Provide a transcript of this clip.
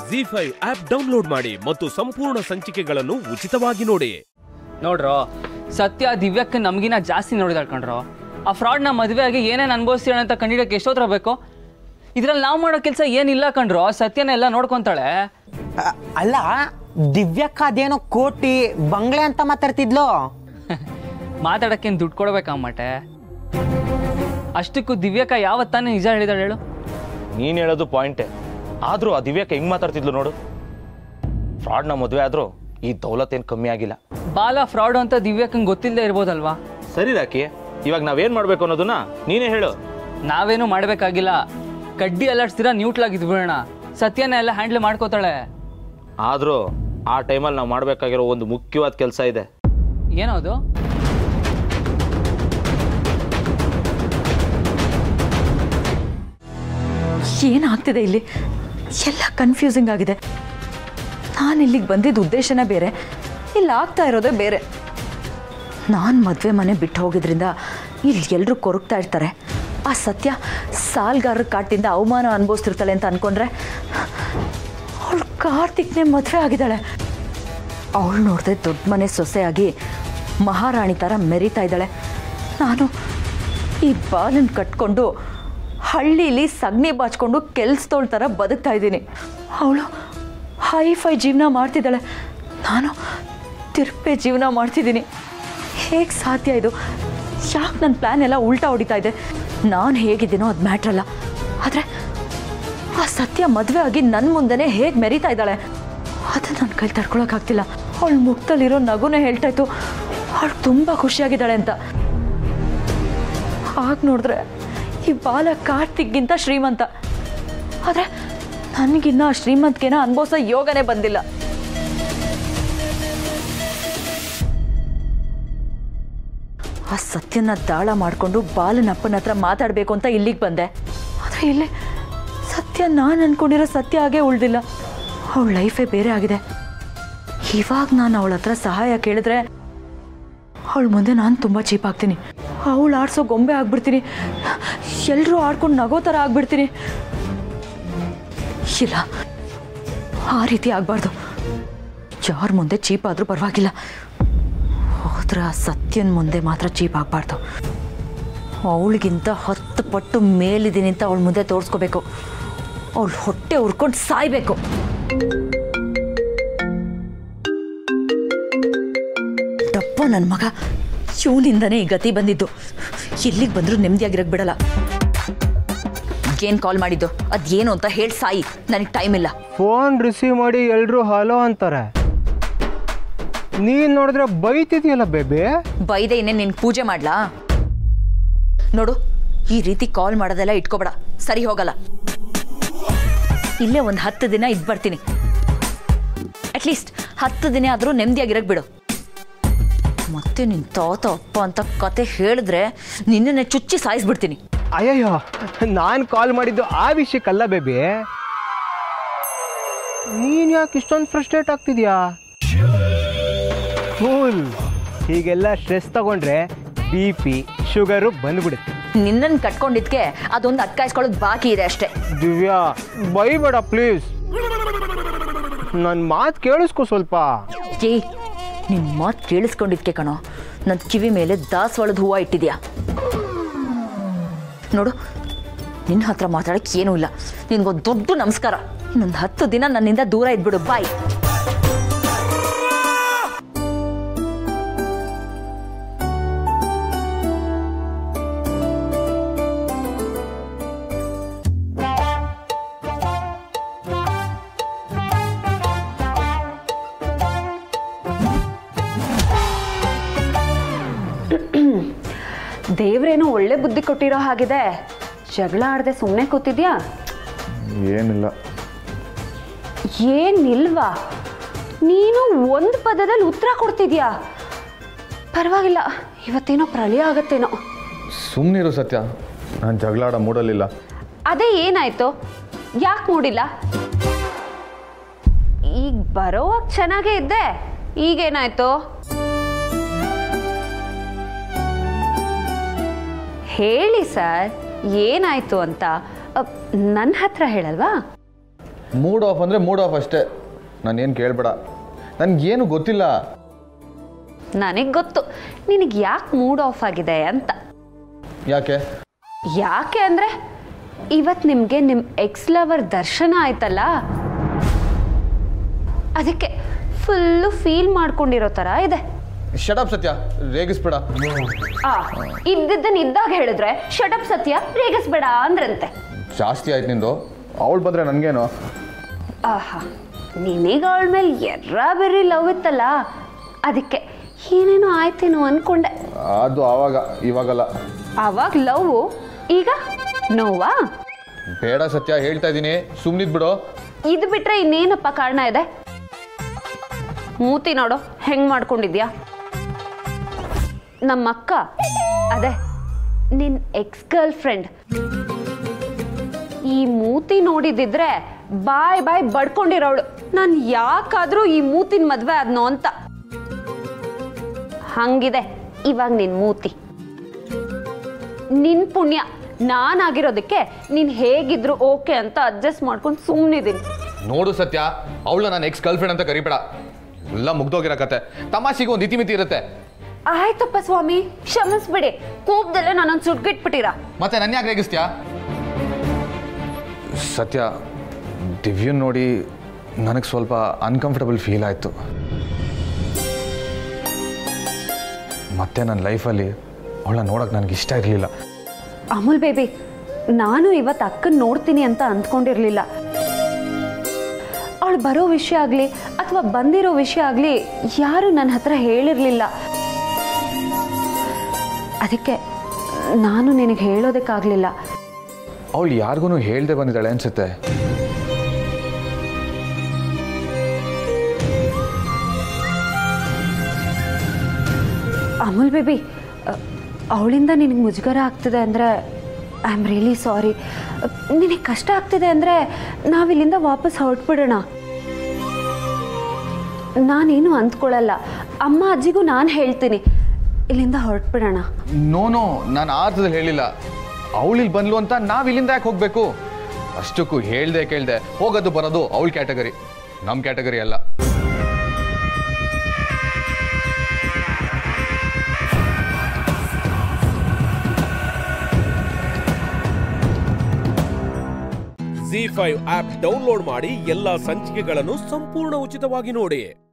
G five app download ಮಾಡಿ ಮತ್ತು ಸಂಪೂರ್ಣ ಸಂಚಿಕೆಗಳನ್ನು ಉಚಿತವಾಗಿ ನೋಡಿ ನೋಡ್ರೋ ಸತ್ಯ ದಿವ್ಯಕ್ಕೆ ನಮಗಿನ ಜಾಸ್ತಿ ನೋಡಿದಾಳ್ ಕಣ್ರೋ ಆ ಫ್ರಾಡ್ನ ಮದುವೆ ಆಗಿ ಏನೇನು ಅನುಭವಿಸ್ತೀರ ಅಂತ ಕಂಡಿಡಕ್ಕೆ ಎಷ್ಟೋತ್ರ ಬೇಕು ಇದ್ರಲ್ಲಿ ನಾವು ಮಾಡೋ ಕೆಲಸ ಏನಿಲ್ಲ ಕಣ್ರೋ ಸತ್ಯನ ಎಲ್ಲ ನೋಡ್ಕೊಂತಾಳೆ ಅ- ಅಲ್ಲ ದಿವ್ಯಕ್ಕ ಅದೇನೋ ಕೋಟಿ ಬಂಗ್ಲೆ ಅಂತ ಮಾತಾಡ್ತಿದ್ಲು ಮಾತಾಡಕ್ಕೇನು ದುಡ್ಡು ಕೊಡ್ಬೇಕಮ್ಮಟೆ ಅಷ್ಟಕ್ಕೂ ದಿವ್ಯಕ್ಕ ಯಾವತ್ತಾನೆ ನಿಜ ಹೇಳಿದಾಳೆ ಹೇಳು ನೀನು ಹೇಳೋದು ಪಾಯಿಂಟೇ ಆದರೂ ಆ ದಿವ್ಯಕ್ಕೆ ಹೆಂಗೆ ಮಾತಾಡ್ತಿದ್ಲು ನೋಡು ಫ್ರಾಡ್ನ ಮದುವೆ ಆದರೂ ಈ ದೌಲತ್ ಏನು ಕಮ್ಮಿ ಆಗಿಲ್ಲ ಬಾಲ ಫ್ರಾಡ್ ಅಂತ ದಿವ್ಯಕ್ಕಂಗೆ ಗೊತ್ತಿಲ್ಲದೆ ಇರ್ಬೋದಲ್ವಾ ಸರಿ ರಾಕಿ ಇವಾಗ ನಾವೇನು ಮಾಡಬೇಕು ಅನ್ನೋದನ್ನ ನೀನೇ ಹೇಳು ನಾವೇನು ಮಾಡಬೇಕಾಗಿಲ್ಲ ಕಡ್ಡಿ ಅಲ್ಲಾಡ್ಸ್ತೀರಾ ನ್ಯೂಟ್ಲಾಗಿದ್ದು ಬಿಡೋಣ ಸತ್ಯನ ಎಲ್ಲ ಹ್ಯಾಂಡ್ಲ್ ಮಾಡ್ಕೋತಾಳೆ ಆದರೂ ಆ ಟೈಮಲ್ಲಿ ನಾವು ಮಾಡಬೇಕಾಗಿರೋ ಒಂದು ಮುಖ್ಯವಾದ ಕೆಲಸ ಇದೆ ಏನದು ಏನಾಗ್ತಿದೆ ಇಲ್ಲಿ ಎಲ್ಲ ಕನ್ಫ್ಯೂಸಿಂಗ್ ಆಗಿದೆ ನಾನು ಇಲ್ಲಿಗೆ ಬಂದಿದ್ದ ಉದ್ದೇಶನೇ ಬೇರೆ ಇಲ್ಲಿ ಆಗ್ತಾ ಇರೋದೇ ಬೇರೆ ನಾನು ಮದುವೆ ಮನೆ ಬಿಟ್ಟು ಹೋಗಿದ್ರಿಂದ ಇಲ್ಲಿ ಎಲ್ಲರೂ ಕೊರಗ್ತಾ ಇರ್ತಾರೆ ಆ ಸತ್ಯ ಸಾಲ್ಗಾರರ ಕಾಟಿಂದ ಅವಮಾನ ಅನುಭವಿಸ್ತಿರ್ತಾಳೆ ಅಂತ ಅಂದ್ಕೊಂಡ್ರೆ ಅವಳು ಕಾರ್ತಿಕ್ನೇ ಮದುವೆ ಆಗಿದ್ದಾಳೆ ಅವಳು ನೋಡಿದ್ರೆ ದೊಡ್ಡ ಮನೆ ಸೊಸೆಯಾಗಿ ಮಹಾರಾಣಿ ಥರ ಮೆರಿತಾ ಇದ್ದಾಳೆ ನಾನು ಈ ಬಾಲನ್ ಕಟ್ಕೊಂಡು ಹಳ್ಳೀಲಿ ಸಗಣಿ ಬಾಚ್ಕೊಂಡು ಕೆಲ್ಸದೋಳ್ ಥರ ಬದುಕ್ತಾ ಇದ್ದೀನಿ ಅವಳು ಹೈ ಫೈ ಜೀವನ ಮಾಡ್ತಿದ್ದಾಳೆ ನಾನು ತಿರುಪೆ ಜೀವನ ಮಾಡ್ತಿದ್ದೀನಿ ಹೇಗೆ ಸಾಧ್ಯ ಇದು ಯಾಕೆ ನನ್ನ ಪ್ಲ್ಯಾನ್ ಎಲ್ಲ ಉಲ್ಟಾ ಹೊಡಿತಾ ಇದೆ ನಾನು ಹೇಗಿದ್ದೀನೋ ಅದು ಮ್ಯಾಟ್ರಲ್ಲ ಆದರೆ ಆ ಸತ್ಯ ಮದುವೆ ಆಗಿ ನನ್ನ ಮುಂದೆನೇ ಹೇಗೆ ಮೆರಿತಾ ಇದ್ದಾಳೆ ಅದು ನನ್ನ ಕೈ ತಡ್ಕೊಳಕ್ಕಾಗ್ತಿಲ್ಲ ಅವಳ ಮುಖದಲ್ಲಿರೋ ನಗುನೇ ಹೇಳ್ತಾ ಇತ್ತು ಅವಳು ತುಂಬ ಖುಷಿಯಾಗಿದ್ದಾಳೆ ಅಂತ ಹಾಗೆ ನೋಡಿದ್ರೆ ಈ ಬಾಲ ಕಾರ್ತಿಕ್ಗಿಂತ ಶ್ರೀಮಂತ ಆದರೆ ನನಗಿನ್ನ ಆ ಶ್ರೀಮಂತಿಗೆನ ಅನ್ಭವಿಸೋ ಯೋಗನೇ ಬಂದಿಲ್ಲ ಆ ಸತ್ಯನ ದಾಳ ಮಾಡಿಕೊಂಡು ಬಾಲನ ಅಪ್ಪನ ಹತ್ರ ಮಾತಾಡಬೇಕು ಅಂತ ಇಲ್ಲಿಗೆ ಬಂದೆ ಆದರೆ ಇಲ್ಲಿ ಸತ್ಯ ನಾನು ಅನ್ಕೊಂಡಿರೋ ಸತ್ಯ ಹಾಗೆ ಉಳ್ದಿಲ್ಲ ಅವಳ ಲೈಫೇ ಬೇರೆ ಆಗಿದೆ ಇವಾಗ ನಾನು ಅವಳ ಹತ್ರ ಸಹಾಯ ಕೇಳಿದ್ರೆ ಅವಳ ಮುಂದೆ ನಾನು ತುಂಬ ಚೀಪ್ ಆಗ್ತೀನಿ ಅವಳು ಆಡ್ಸೋ ಗೊಂಬೆ ಆಗ್ಬಿಡ್ತೀನಿ ಎಲ್ಲರೂ ಆಡ್ಕೊಂಡು ನಗೋ ಥರ ಆಗ್ಬಿಡ್ತೀನಿ ಇಲ್ಲ ಆ ರೀತಿ ಆಗಬಾರ್ದು ಯಾರ ಮುಂದೆ ಚೀಪ್ ಆದರೂ ಪರವಾಗಿಲ್ಲ ಹೋದ್ರೆ ಆ ಸತ್ಯನ ಮುಂದೆ ಮಾತ್ರ ಚೀಪ್ ಆಗಬಾರ್ದು ಅವಳಿಗಿಂತ ಹತ್ತು ಪಟ್ಟು ಮೇಲಿದ್ದೀನಿ ಅಂತ ಅವಳ ಮುಂದೆ ತೋರಿಸ್ಕೋಬೇಕು ಅವಳು ಹೊಟ್ಟೆ ಉರ್ಕೊಂಡು ಸಾಯ್ಬೇಕು ಟಪ್ಪ ನನ್ನ ಮಗ ಇವನಿಂದನೇ ಈ ಗತಿ ಬಂದಿದ್ದು ಎಲ್ಲಿಗೆ ಬಂದರೂ ನೆಮ್ಮದಿಯಾಗಿರಕ್ಕೆ ಬಿಡಲ್ಲ ಏನು ಕಾಲ್ ಮಾಡಿದ್ದು ಅದೇನು ಅಂತ ಹೇಳಿ ಸಾಯಿ ನನಗೆ ಟೈಮ್ ಇಲ್ಲ ಫೋನ್ ರಿಸೀವ್ ಮಾಡಿ ಎಲ್ಲರೂ ಹಲೋ ಅಂತಾರೆ ನೀನು ನೋಡಿದ್ರೆ ಬೈತಿದ್ಯಲ್ಲ ಬೇಬಿ ಬೈದೆ ಇನ್ನೇ ನಿನ್ ಪೂಜೆ ಮಾಡ್ಲಾ ನೋಡು ಈ ರೀತಿ ಕಾಲ್ ಮಾಡೋದೆಲ್ಲ ಇಟ್ಕೋಬೇಡ ಸರಿ ಹೋಗಲ್ಲ ಇಲ್ಲೇ ಒಂದು ಹತ್ತು ದಿನ ಇದ್ ಬರ್ತೀನಿ ಅಟ್ಲೀಸ್ಟ್ ಹತ್ತು ದಿನ ಆದರೂ ನೆಮ್ಮದಿಯಾಗಿರಕ್ ಬಿಡು ಮತ್ತೆ ನಿನ್ ತಾತ ಅಪ್ಪ ಅಂತ ಕತೆ ಹೇಳಿದ್ರೆ ನಿನ್ನನ್ನೇ ಚುಚ್ಚಿ ಸಾಯಿಸ್ಬಿಡ್ತೀನಿ ಅಯ್ಯಯ್ಯೋ ನಾನು ಕಾಲ್ ಮಾಡಿದ್ದು ಆ ವಿಷಯಕ್ಕಲ್ಲ ಬೇಬಿ ನೀನು ಯಾಕೆ ಇಷ್ಟೊಂದು ಫ್ರಸ್ಟ್ರೇಟ್ ಆಗ್ತಿದ್ಯಾ ಫುಲ್ ಹೀಗೆಲ್ಲ ಸ್ಟ್ರೆಸ್ ತಗೊಂಡ್ರೆ ಬಿ ಪಿ ಶುಗರು ಬಂದ್ಬಿಡುತ್ತೆ ನಿನ್ನನ್ನು ಕಟ್ಕೊಂಡಿದ್ಕೆ ಅದೊಂದು ಅಟ್ಕಾಯಿಸ್ಕೊಳ್ಳೋದು ಬಾಕಿ ಇದೆ ಅಷ್ಟೇ ದಿವ್ಯಾ ಬೈಬೇಡ ಪ್ಲೀಸ್ ನನ್ನ ಮಾತು ಕೇಳಿಸ್ಕೊ ಸ್ವಲ್ಪ ಏ ನಿನ್ನ ಮಾತು ಕೇಳಿಸ್ಕೊಂಡಿದ್ಕೆ ಕಣೋ ನನ್ನ ಕಿವಿ ಮೇಲೆ ದಾಸವಾಳದ ಹೂವು ಇಟ್ಟಿದ್ಯಾ ನೋಡು ನಿನ್ನ ಹತ್ರ ಮಾತಾಡಕ್ಕೆ ಏನೂ ಇಲ್ಲ ನಿನ್ಗೊಂದು ದೊಡ್ಡ ನಮಸ್ಕಾರ ಇನ್ನೊಂದು ಹತ್ತು ದಿನ ನನ್ನಿಂದ ದೂರ ಇದ್ಬಿಡು ಬಾಯ್ ದೇವ್ರೇನೋ ಒಳ್ಳೆ ಬುದ್ಧಿ ಕೊಟ್ಟಿರೋ ಹಾಗಿದೆ ಜಗಳ ಆಡದೆ ಸುಮ್ಮನೆ ಕೂತಿದ್ಯಾ ಏನಿಲ್ಲ ಏನಿಲ್ವಾ ನೀನು ಒಂದು ಪದದಲ್ಲಿ ಉತ್ತರ ಕೊಡ್ತಿದ್ಯಾ ಪರವಾಗಿಲ್ಲ ಇವತ್ತೇನೋ ಪ್ರಳಯ ಆಗತ್ತೇನೋ ಸುಮ್ಮನಿರು ಸತ್ಯ ನಾನು ಜಗಳಾಡ ಮೂಡಲಿಲ್ಲ ಅದೇ ಏನಾಯ್ತು ಯಾಕೆ ನೋಡಿಲ್ಲ ಈಗ ಬರೋವಾಗ ಚೆನ್ನಾಗೇ ಇದ್ದೆ ಈಗೇನಾಯ್ತು ಹೇಳಿ ಸರ್ ಏನಾಯ್ತು ಅಂತ ನನ್ನ ಹತ್ರ ಹೇಳಲ್ವಾ ಮೂಡ್ ಆಫ್ ಅಂದರೆ ಮೂಡ್ ಆಫ್ ಅಷ್ಟೇ ನಾನೇನು ಕೇಳಬೇಡ ನನಗೇನು ಗೊತ್ತಿಲ್ಲ ನನಗೆ ಗೊತ್ತು ನಿನಗೆ ಯಾಕೆ ಮೂಡ್ ಆಫ್ ಆಗಿದೆ ಅಂತ ಯಾಕೆ ಯಾಕೆ ಅಂದರೆ ಇವತ್ತು ನಿಮಗೆ ನಿಮ್ಮ ಎಕ್ಸ್ ಲವರ್ ದರ್ಶನ ಆಯ್ತಲ್ಲ ಅದಕ್ಕೆ ಫುಲ್ಲು ಫೀಲ್ ಮಾಡ್ಕೊಂಡಿರೋ ಥರ ಇದೆ ಶಟಪ್ ಸತ್ಯ ರೇಗಿಸ್ಬೇಡ ಆ ಇದ್ದಿದ್ದನ್ನ ಇದ್ದಾಗ ಹೇಳಿದ್ರೆ ಶಟಪ್ ಸತ್ಯ ರೇಗಿಸ್ಬೇಡ ಅಂದ್ರಂತೆ ಜಾಸ್ತಿ ಆಯ್ತು ನಿಂದು ಅವಳು ಬಂದರೆ ನನಗೇನು ಆಹಾ ನಿನಗೆ ಅವಳ ಮೇಲೆ ಎರ್ರ ಬೆರ್ರಿ ಲವ್ ಇತ್ತಲ್ಲ ಅದಕ್ಕೆ ಏನೇನೋ ಆಯ್ತೇನೋ ಅನ್ಕೊಂಡೆ ಅದು ಆವಾಗ ಇವಾಗಲ್ಲ ಆವಾಗ ಲವ್ ಈಗ ನೋವಾ ಬೇಡ ಸತ್ಯ ಹೇಳ್ತಾ ಇದ್ದೀನಿ ಸುಮ್ಮನಿದ್ ಬಿಡು ಇದು ಬಿಟ್ರೆ ಇನ್ನೇನಪ್ಪ ಕಾರಣ ಇದೆ ಮೂತಿ ನೋಡು ಹೆಂಗ್ ಮಾಡ್ಕೊಂಡಿದ್ಯಾ ನಮ್ಮ ಅಕ್ಕ ಅದೇ ನಿನ್ ಎಕ್ಸ್ ಗರ್ಲ್ ಫ್ರೆಂಡ್ ಈ ಮೂತಿ ನೋಡಿದಿದ್ರೆ ಬಾಯ್ ಬಾಯ್ ಬಡ್ಕೊಂಡಿರೋಳು ನಾನು ಯಾಕಾದ್ರೂ ಈ ಮೂತಿನ ಮದ್ವೆ ಆದ್ನೋ ಅಂತ ಹಂಗಿದೆ ಇವಾಗ ನಿನ್ ಮೂತಿ ನಿನ್ ಪುಣ್ಯ ನಾನಾಗಿರೋದಕ್ಕೆ ನೀನ್ ಹೇಗಿದ್ರು ಓಕೆ ಅಂತ ಅಡ್ಜಸ್ಟ್ ಮಾಡ್ಕೊಂಡು ಸುಮ್ಮನಿದ್ದೀನಿ ನೋಡು ಸತ್ಯ ಅವಳ ನನ್ನ ಎಕ್ಸ್ ಗರ್ಲ್ ಫ್ರೆಂಡ್ ಅಂತ ಕರಿಬೇಡ ಎಲ್ಲ ಮುಗ್ದೋಗಿರೋ ಕತೆ ತಮಾಷೆಗೆ ಒಂದು ಇತಿಮಿತಿ ಇರುತ್ತೆ ಆಯ್ತಪ್ಪ ಸ್ವಾಮಿ ಕ್ಷಮಿಸ್ಬಿಡಿ ಕೂಗ್ದಲ್ಲೇ ನನ್ನನ್ನು ಸುಟ್ಗಿಟ್ಬಿಟ್ಟಿರಾ ಮತ್ತೆ ನನ್ನ ಯಾಕೆ ರೇಗಿಸ್ತ್ಯಾ ಸತ್ಯ ದಿವ್ಯನ್ ನೋಡಿ ನನಗೆ ಸ್ವಲ್ಪ ಅನ್ಕಂಫರ್ಟಬಲ್ ಫೀಲ್ ಆಯಿತು ಮತ್ತೆ ನನ್ನ ಲೈಫಲ್ಲಿ ಅವಳನ್ನ ನೋಡೋಕೆ ನನಗೆ ಇಷ್ಟ ಇರಲಿಲ್ಲ ಅಮೂಲ್ ಬೇಬಿ ನಾನು ಇವತ್ತು ಅಕ್ಕನ ನೋಡ್ತೀನಿ ಅಂತ ಅಂದ್ಕೊಂಡಿರ್ಲಿಲ್ಲ ಅವಳು ಬರೋ ವಿಷಯ ಆಗಲಿ ಅಥವಾ ಬಂದಿರೋ ವಿಷಯ ಆಗಲಿ ಯಾರು ನನ್ನ ಹತ್ರ ಹೇಳಿರಲಿಲ್ಲ ಅದಕ್ಕೆ ನಾನು ನಿನಗೆ ಹೇಳೋದಕ್ಕಾಗಲಿಲ್ಲ ಅವಳು ಯಾರಿಗೂ ಹೇಳ್ದೆ ಬಂದಿದ್ದಾಳೆ ಅನ್ಸುತ್ತೆ ಅಮೂಲ್ ಬೇಬಿ ಅವಳಿಂದ ನಿನಗೆ ಮುಜುಗರ ಆಗ್ತಿದೆ ಅಂದರೆ ಐ ಆಮ್ ರಿಯಲಿ ಸಾರಿ ನಿನಗೆ ಕಷ್ಟ ಆಗ್ತಿದೆ ಅಂದರೆ ನಾವಿಲ್ಲಿಂದ ವಾಪಸ್ ಹೊರಟ್ಬಿಡೋಣ ನಾನೇನು ಅಂದ್ಕೊಳ್ಳಲ್ಲ ಅಮ್ಮ ಅಜ್ಜಿಗೂ ನಾನು ಹೇಳ್ತೀನಿ ಇಲ್ಲಿಂದ ಹೊರಟ್ಬಿಡೋಣ ನೋ ನೋ ನಾನು ಆ ಅರ್ಥದಲ್ಲಿ ಹೇಳಿಲ್ಲ ಅವಳಿಲ್ಲಿ ಬಂದ್ಲು ಅಂತ ನಾವು ಇಲ್ಲಿಂದ ಯಾಕೆ ಹೋಗಬೇಕು ಅಷ್ಟಕ್ಕೂ ಹೇಳ್ದೆ ಕೇಳ್ದೆ ಹೋಗೋದು ಬರೋದು ಅವಳ ಕ್ಯಾಟಗರಿ ನಮ್ಮ ಕ್ಯಾಟಗರಿ ಅಲ್ಲ ಜಿ ಫೈವ್ ಆಪ್ ಡೌನ್ಲೋಡ್ ಮಾಡಿ ಎಲ್ಲಾ ಸಂಚಿಕೆಗಳನ್ನು ಸಂಪೂರ್ಣ ಉಚಿತವಾಗಿ ನೋಡಿ